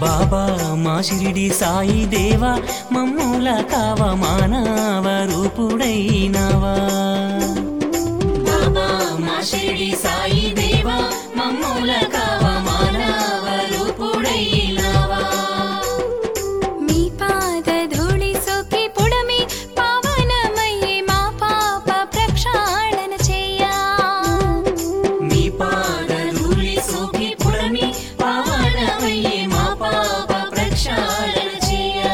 బాబా మా షిరిడి సాయి దేవా మమ్ముల కావ మానవ రూపుడైనవా బాబా మా షిరిడి సాయి దేవా మమ్ముల కావ మానవ రూపుడైనవా మీ పాద ధూళి సోకి పుడమి పావనమయ్యే మా పాప ప్రక్షాళన చెయ్యా మీ పాదధూళి సోకి పుడమి పావనమయ్యే మా పాప ప్రక్షాళన చేయా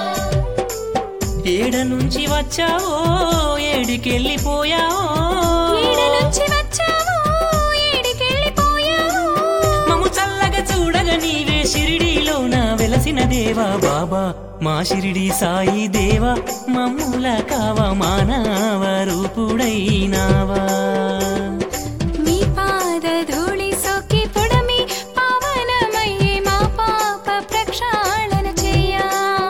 ఏడ నుంచి వచ్చావో ఏడికెళ్ళిపోయావో ఈడ నుంచి వచ్చావు ఏడికెళ్ళిపోయావు మము చల్లగా చూడగా నీవే షిరిడీలో నా వెలసిన దేవా బాబా మా షిరిడి సాయి దేవా మమ్ముల కావ మానవ రూపుడైనావా మీ పాద ధూళి సోకి పుడమి పావనమయ్యే మా పాప ప్రక్షాళన చెయ్యా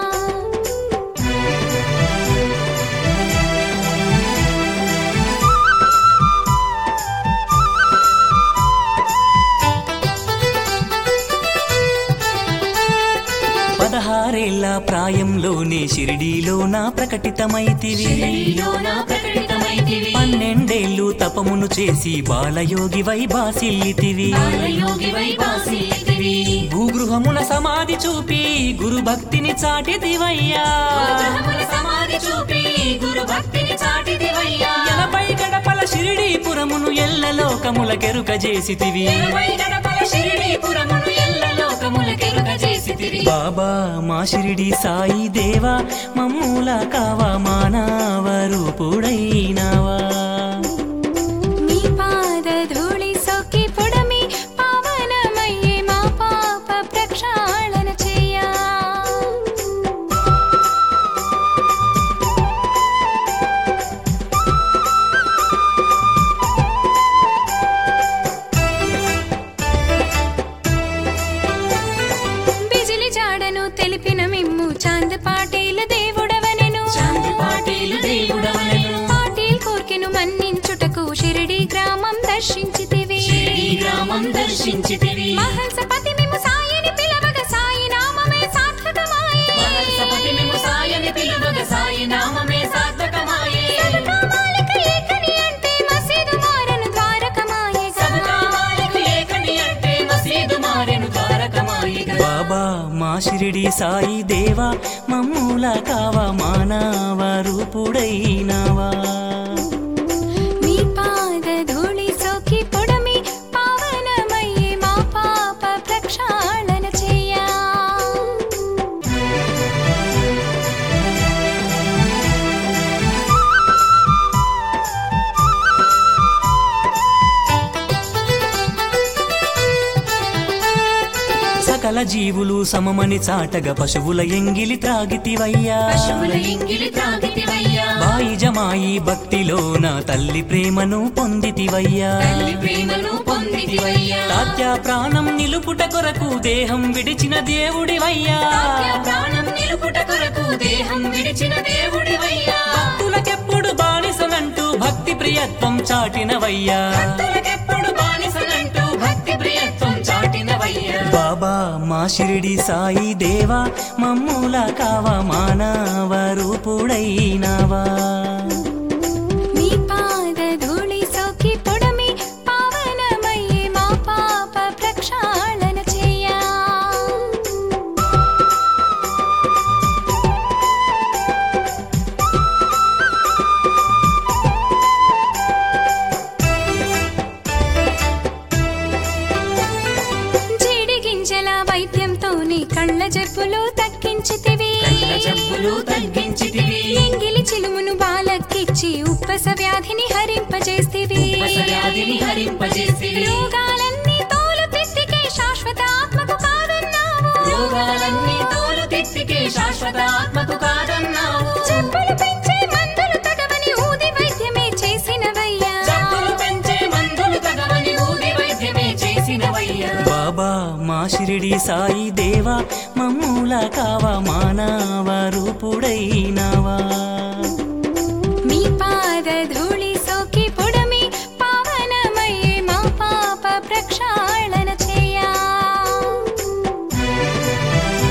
పదహారేళ్ల ప్రాయంలోనే షిరిడీలో నా ప్రకటితమైతివి పన్నెండేళ్లు తపమును చేసి బాలయోగి వైబాసిల్లితివి భూగృహమున సమాధి చూపి గురు భక్తిని చాటిదివయ్యా ఎనభై గడపల షిరిడీపురమును ఎల్ల లోకముల కెరుక చేసితివి బాబా మా షిరిడి సాయి దేవా మమ్ముల కావ మానవ రూపుడైనవా మీ పాద ధూళి సోకి పుడమి పావనమయ్యే మా పాప ప్రక్షాళన చెయ్యా బిజిలి జాడను తెలిపిన మిమ్ము చాంద్ పాటీల దేవుడవనెను పాటీల్ కోర్కెను మన్నించుటకు షిరిడి గ్రామం దర్శించితివి గ్రామం దర్శించితివి మహల్సపతి మిమ్ము సాయిని పిలవగ సాయి నామమే సార్థకమాయే సబకామాలిక ఏకని అంటే మసీదు మారను ద్వారకమాయే బాబా మా షిరిడి సాయి దేవా మమ్ముల కావ మానవ రూపుడైనవా మీ పాద ధూళి సోకి పొడమి పావనమయ్యే మా పాప ప్రక్షాళన చెయ్యా సకల జీవులు సమమని చాటగ పశువుల ఎంగిలి త్రాగితివయ్యా బాయి జమాయి భక్తిలో నా తల్లి ప్రేమను పొందితివయ్యా తాత్య ప్రాణం నిలుపుట కొరకు దేహం విడిచిన దేవుడివయ్యా భక్తులకెప్పుడు బానిసనంటూ భక్తి ప్రియత్వం చాటినవయ్యా బాబా మా షిరిడి సాయి దేవా మమ్ముల కావ మానవ రూపుడైనవా మీ పాద ధూళి సోకి పొడమి పావనమయ్యే మా పాప ప్రక్షాళన చెయ్యా జీడి గింజల వైద్యంతోనే కళ్ళ జబ్బులు తగ్గించితివి ఎంగిలి చిలుమును బాలకిచ్చి ఉప్పస వ్యాధిని హరింపజేస్తివి రోగాలన్నీ తోలు తిత్తికే శాశ్వత ఆత్మకు కాదన్నావు చెప్పులు పెంచే మందులు తగవని ఊది వైద్యమే చేసినవయ్యా బాబా మా షిరిడి సాయి దేవా మమ్ముల కావ మానవ రూపుడైనవా మీ పాద ధూళి సోకి పొడమి పావనమయ్యే మా పాప ప్రక్షాళన చెయ్యా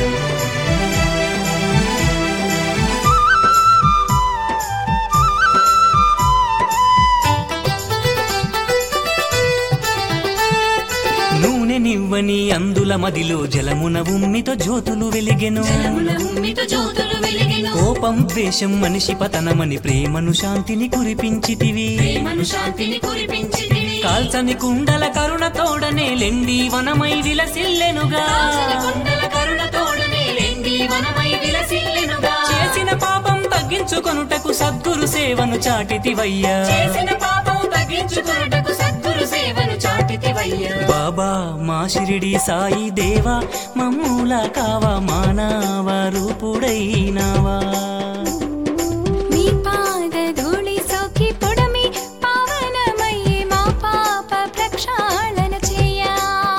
వెలుగని అందుల మదిలో జలమున ఉమ్మితో జ్యోతులు వెలిగెను జలముల ఉమ్మితో జ్యోతులు వెలిగెను కోపం ద్వేషం మనిషి పతనమని ప్రేమను శాంతిని కురిపించితివి ప్రేమను శాంతిని కురిపించితివి కాల్చని కుండల కరుణ తోడనే లెండి వనమై విలసిల్లెనుగా కాసిన కుండల కరుణ తోడనే లెండి వనమై విలసిల్లెనుగా చేసిన పాపం తగ్గించుకొనుటకు సద్గురు సేవను చాటితివయ్యా చేసిన పాపం తగ్గించుకొనుటకు సద్గురు సేవను చాటితివయ్యా బాబా మా షిరిడి సాయి దేవా మమ్ముల కావా మానవ రూపుడైనావా మీ పాద ధూళి సోకి పొడమి పావనమయ్యే మా పాప ప్రక్షాళన చేయా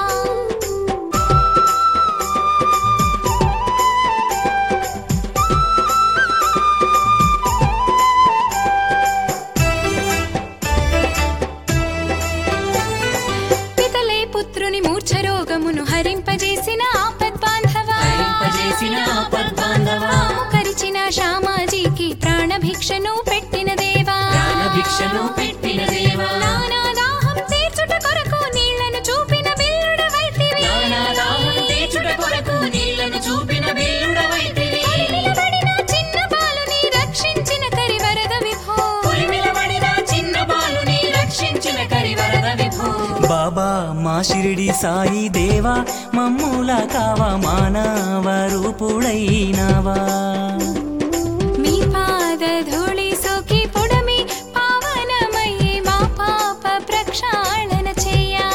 పితలే పుత్రుని మూర్ఛ రోగమును హరింపజేసిన ఆపద్బాంధవా హరింపజేసిన ఆపద్బాంధవా. కరిచిన శ్యామాజీకి ప్రాణభిక్షను పెట్టిన దేవా ప్రాణభిక్షను పెట్టిన దేవా. నానా దాహం తీర్చుట కొరకు నీళ్లను చూపిన బిల్లుడవైతివి నానాదాహం తీర్చుట కొరకు నీళ్లను చూపిన బిల్లుడవైతివి. నిలబడిన చిన్న బాలుని రక్షించిన కరివరద విభో పొలిమిలబడిన చిన్న బాలుని రక్షించిన కరివరద విభో. బాబా మా షిరిడి సాయి దేవా మమ్ముల కావా మానవ రూపుడైనావా మీ పాద ధూళి సోకి పొడమి పావనమయ్యే మా పాప ప్రక్షాళన చేయా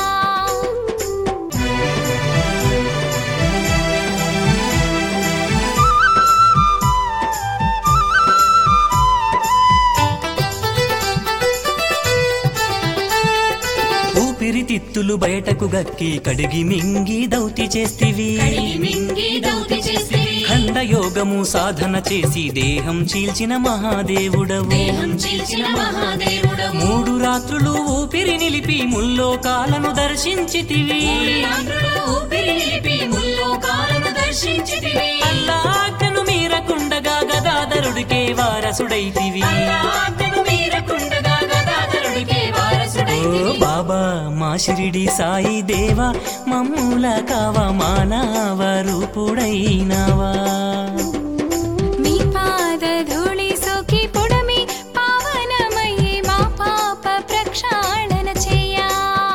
ఊపిరితిత్తులు బయటకు గక్కి కడిగి మింగి దౌతి చేస్తివి మింగి దౌతి చేసి ఖండయోగము సాధన చేసి దేహం చీల్చిన మహాదేవుడవు దేహం చీల్చిన మహాదేవుడవు మూడు రాత్రులు ఊపిరి నిలిపి ముల్లోకాలను దర్శించితివి రాత్రులు ఊపిరి నిలిపి ముల్లోకాలను దర్శించితివి అల్లాజ్ఞను మీరకుండగా గదాధరుడికే వారసుడైతివి ఆజ్ఞను మీరకుండగా గదాధరుడికే ఓ వారసుడైతివి బాబా మా షిరిడి సాయి దేవా మమ్ముల కావా మానవ రూపుడైనావా మీ పాద ధూళి సోకి పొడమి పావనమయ్యే మా పాప ప్రక్షాళన చేయా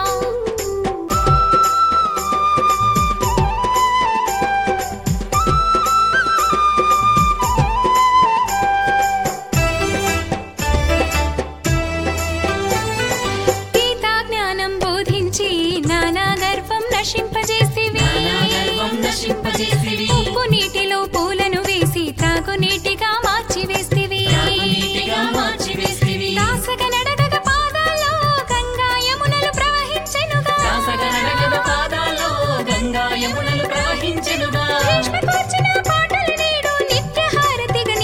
గీతా జ్ఞానం బోధించి నానా గర్వం నశింపజేసివి ఉప్పు నీటిలో పూలను వేసి త్రాగునీటిగా మార్చివేస్తివి దాసగ నడగగ పాదాల్లో గంగా యమునలు ప్రవహించెనుగా భీష్మ కూర్చిన పాటలు నేడు నిత్య హారతిగా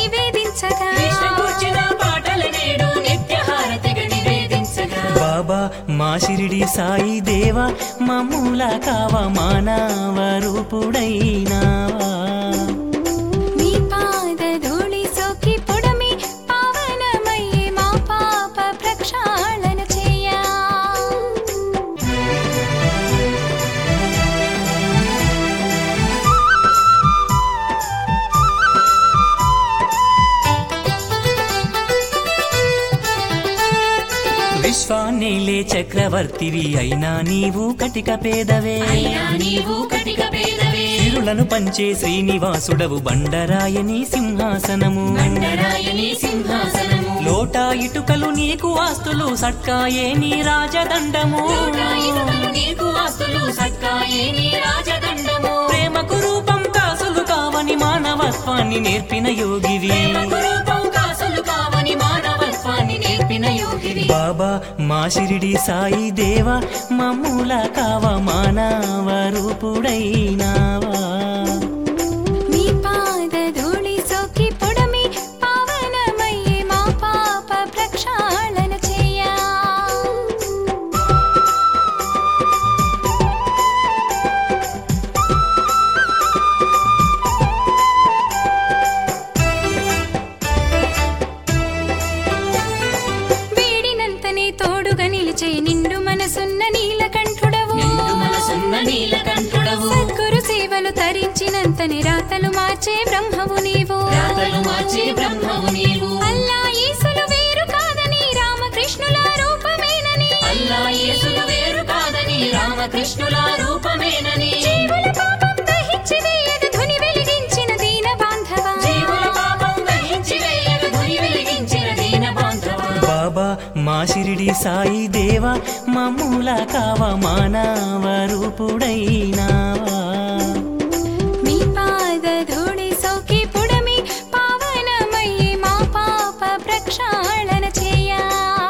నివేదించగా బాబా మా షిరిడి సాయి దేవా మమ్ముల కావా మానవ రూపుడైనావా మీ పాద ధూళి సోకి పొడమి పావనమయ్యే మా పాప ప్రక్షాళన చేయా విశ్వాన్నేలే చక్రవర్తివి అయినా నీవు కటిక పేదవే నీవు కటిక పేదవే సిరులను పంచే శ్రీనివాసుడవు బండరాయని సింహాసనము బండరాయని సింహాసనము లోటా ఇటుకలు నీకు ఆస్తులు సట్కాయే నీ రాజదండము ఇసుకలు నీకు ఆస్తులు సక్కాయే నీ రాజదండము ప్రేమకు రూపం కాసులు కావని మానవత్వాన్ని నేర్పిన యోగివి రూపం కాసులు కావని మానవత్వాన్ని నేర్పిన యోగివి బాబా మా షిరిడి సాయి దేవా మమ్ముల కావా మానవ రూపుడైనావా మీ పాద ధూళి సోకి పొడమి పావనమయ్యే మా పాప ప్రక్షాళన చేయా వేడినంతనే తోడుగా నిలిచే నిండు మనసున్న నీలకంఠుడవు నిండు మనసున్న నీలకంఠుడవు నీడవు సద్గురు సేవలు తరించినంతని రాతలు మార్చే బ్రహ్మవు నీవు రాతలు మార్చే బ్రహ్మవు నీవు అల్లా యేసులు వేరు కాదని రామకృష్ణుల రూపమేనని అల్లా యేసులు వేరు కాదని రామకృష్ణుల రూపమేనని జీవుల పాపం దహించి వేయగ ధుని వెలిగించిన దీన బాంధవా జీవుల పాపం దహించి వేయగ ధుని వెలిగించిన దీన బాంధవ బాబా మా షిరిడి సాయి దేవ మమ్ముల కావ మానవ రూపుడైనావా మీ పాద ధూళి సోకి పుడమి పావనమయ్యి మా పాప ప్రక్షాళన చేయా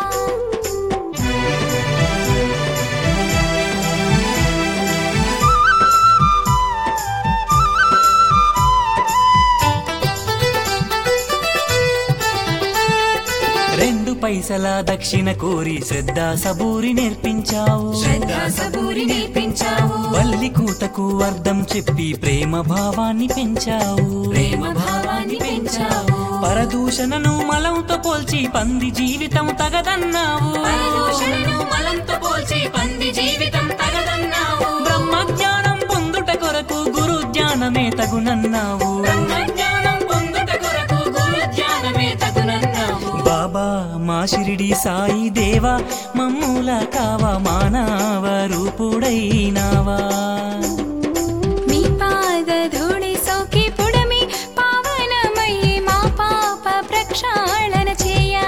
రెండు పైసల దక్షిణ కోరి శ్రద్ధ సబూరి నేర్పించావు శ్రద్ధ సబూరి నేర్పించావు వల్లి కూతకు అర్థం చెప్పి ప్రేమ భావాన్ని పెంచావు ప్రేమ భావాన్ని పెంచావు పరదూషణను మలంతో పోల్చి పంది జీవితం తగదన్నావు పరదూషణను మలంతో పోల్చి పంది జీవితం తగదన్నావు బ్రహ్మజ్ఞానం పొందుట కొరకు గురు జ్ఞానమే తగునన్నావు బ్రహ్మజ్ఞానం పొందుట కొరకు గురు జ్ఞానమే తగునన్నావు బాబా మా షిరిడి సాయి దేవా మమ్ముల కావ మానవ రూపుడైనావా మీ పాద ధూళి సోకి పుడమి పావనమయ్యి మా పాప ప్రక్షాళన చేయా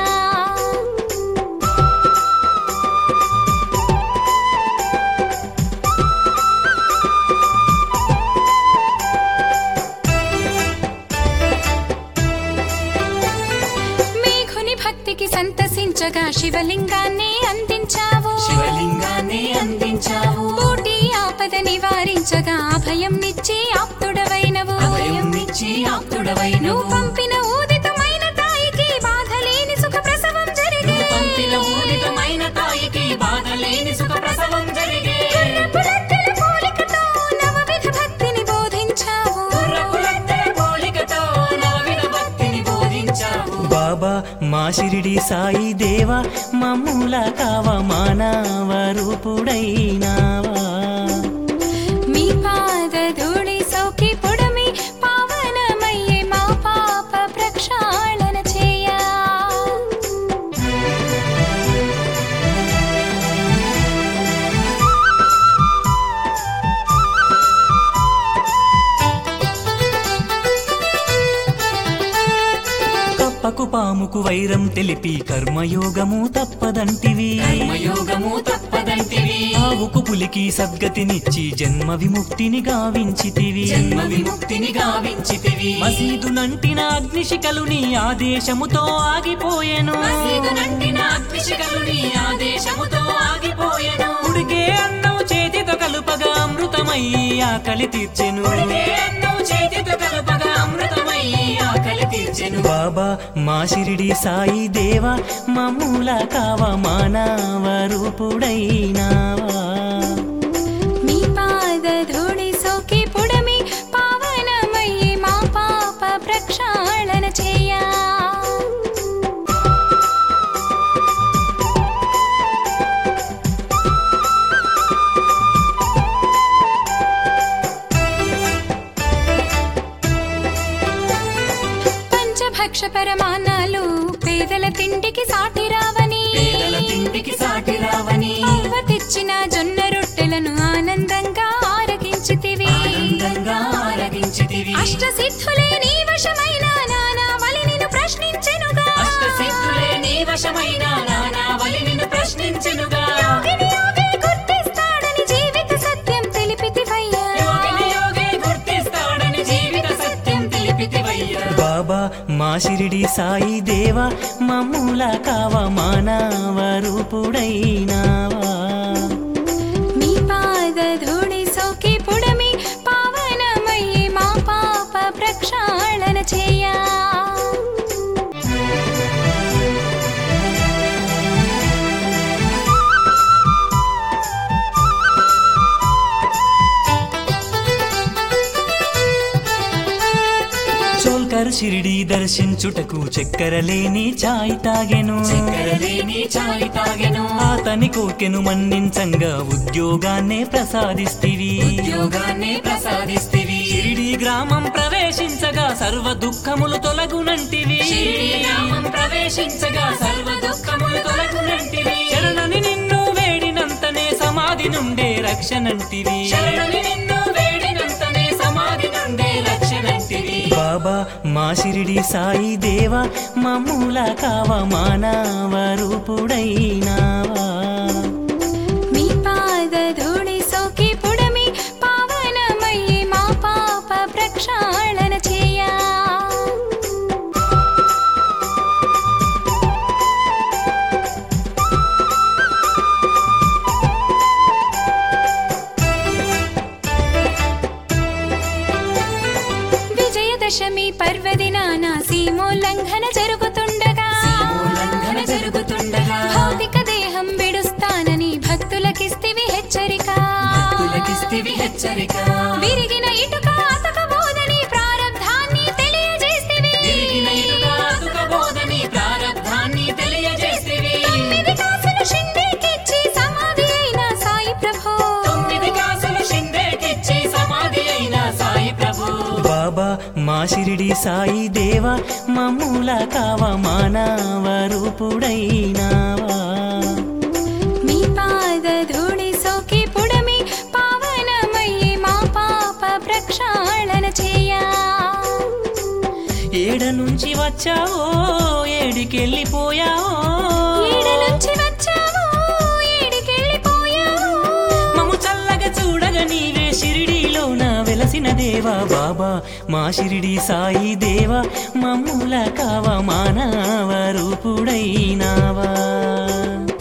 మేఘుని భక్తికి సంతసించగా శివలింగాన్ని అందించావు శివలింగాన్ని అందించావు కోటి ఆపద నివారించగా అభయం నిచ్చి ఆప్తుడవైనవు అభయం నిచ్చి ఆప్తుడవైనవు. నువ్వు పంపిన ఊదితమైన తాయికి బాధ లేని సుఖ ప్రసవం జరిగే నువ్వు పంపిన ఊదితమైన తాయికి బాధ లేని సుఖ ప్రసవం జరిగే పులత్తెల పోలికతో నవవిధ భక్తిని బోధించావు గుర్రపులెత్తెల పోలికతో నవవిధ భక్తిని బోధించావు. బాబా మా షిరిడి సాయి దేవా మమ్ముల కావ మానవ రూపుడైనావా మీ పాద ధూళి సోకి పుడమి పావనమయ్యే మా పాప ప్రక్షాళన చేయా కప్పకు పాముకు వైరం తెలిపి కర్మయోగము తప్పదంటివి కర్మయోగము తప్పదంటివి ఆవుకు పులికి సద్గతినిచ్చి జన్మ విముక్తిని గావించితివి జన్మ విముక్తిని గావించితివి మసీదు నంటిన అగ్నిశిఖలు నీ ఆదేశముతో ఆగిపోయెను మసీదు నంటిన అగ్నిశిఖలు నీ ఆదేశముతో ఆగిపోయెను ఉడికే అన్నం చేతితో కలుపగా అమృతమయ్యి ఆకలి తీర్చెను ఏ అన్నం చేతితో కలుపగా అమృతమయ్యి ఆకలి తీర్చెను బాబా మా షిరిడి సాయి దేవా మమ్ముల కావ మానవ రూపుడైనావా మీ పాద ధూళి సోకి పుడమి పావనమయ్యే మా పాప ప్రక్షాళన చేయా పంచభక్ష పరమాణాలు పేదల తిండికి సాటి రావని పేదల తిండికి సాటి రావని అవ్వ తెచ్చిన జొన్న రొట్టెలను ఆనందంగా ఆరగించితివి ఆనందంగా ఆరగించితివి అష్ట సిద్ధులే నీ వశమైన నానా వలి నిన్ను ప్రశ్నించెనుగా అష్ట సిద్ధులే నీ వశమైన నానావలి నిన్ను ప్రశ్నించెనుగా యోగిని యోగి గుర్తిస్తాడని జీవిత సత్యం తెలిపితివయ్యా యోగిని యోగే గుర్తిస్తాడని జీవిత సత్యం తెలిపితివయ్యా బాబా మా షిరిడి సాయి దేవా మమ్ముల కావ మానవ రూపుడైనావా మీ పాద ధూళి సోకి పుడమి పావనమయ్యే మా పాప ప్రక్షాళన చేయా చోల్కర్ షిరిడి దర్శించుటకు చక్కెర లేని చాయ్ తాగెను చక్కెరలేని చాయ్ తాగెను అతని కోకెను మన్నించంగా ఉద్యోగాన్నే ప్రసాదిస్తివి ఉద్యోగాన్ని ప్రసాదిస్తివి షిరిడి గ్రామం ప్రవేశించగా సర్వ దుఃఖములు తొలగునంటివి షిరిడి గ్రామం ప్రవేశించగా సర్వ దుఃఖములు తొలగునంటివి శరణని నిన్ను వేడినంతనే సమాధి నుండే రక్షణంటివి శరణుని నిన్ను వేడినంతనే సమాధి నుండే రక్షణంటివి బాబా మా షిరిడి సాయి దేవ మమ్ముల కావ మానవ రూపుడైనావా మీ పాద ధూళి సోకి పుడమి పావనమయ్యి మా పాప ప్రక్షాళన చేయా విజయదశమి పర్వదినాన సీమోల్లంఘన జరుగుతుండగా ఉల్లంఘన జరుగుతుండగా భౌతిక దేహం విడుస్తానని భక్తులకిస్తివి హెచ్చరిక భక్తులకిస్తివి హెచ్చరిక విరిగిన ఇటుక అతకబోదని ప్రారబ్ధాన్ని తెలియజేస్తివి తిరిగిన ఇటుక అతుకబోదని ప్రారబ్ధాన్ని తెలియజేస్తివి తొమ్మిది కాసులు షిండేకిచ్చి సమాధి అయిన సాయి ప్రభో తొమ్మిది కాసులు షిండేకిచ్చి సమాధి అయిన సాయి ప్రభు బాబా మా షిరిడి సాయి దేవ మమ్ముల కావ మానవ రూపుడైనావా మీ పాద ధూళి సోకి పుడమి పావనమయ్యి మా పాప ప్రక్షాళన చేయా ఏడ నుంచి వచ్చావో ఏడికెళ్ళిపోయావో ఈడ నుంచి వచ్చావు ఏడికెళ్ళిపోయావు మము చల్లగా చూడగా నీవే షిరిడీలోన వెలసిన దేవా బాబా మా షిరిడి సాయి దేవ మమ్ముల కావ మానవ రూపుడైనావా